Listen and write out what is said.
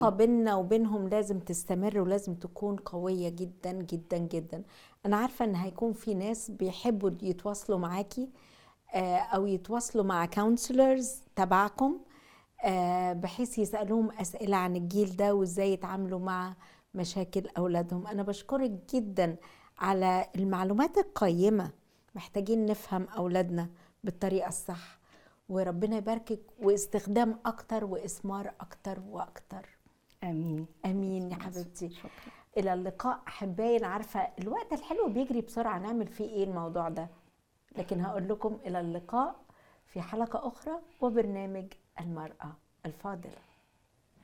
بيننا وبينهم لازم تستمر ولازم تكون قوية جدا جدا جدا أنا عارفة إن هيكون في ناس بيحبوا يتواصلوا معاكي آه، أو يتواصلوا مع كونسلرز تبعكم آه، بحيث يسألوهم أسئلة عن الجيل ده وإزاي يتعاملوا مع مشاكل أولادهم أنا بشكرك جدا على المعلومات القيمة محتاجين نفهم أولادنا بالطريقة الصح وربنا يباركك واستخدام أكتر وإثمار أكتر وأكتر امين امين يا حبيبتي شكرا الى اللقاء احبائي انا عارفه الوقت الحلو بيجري بسرعه نعمل فيه ايه الموضوع ده لكن هقول لكم الى اللقاء في حلقه اخرى وبرنامج المراه الفاضله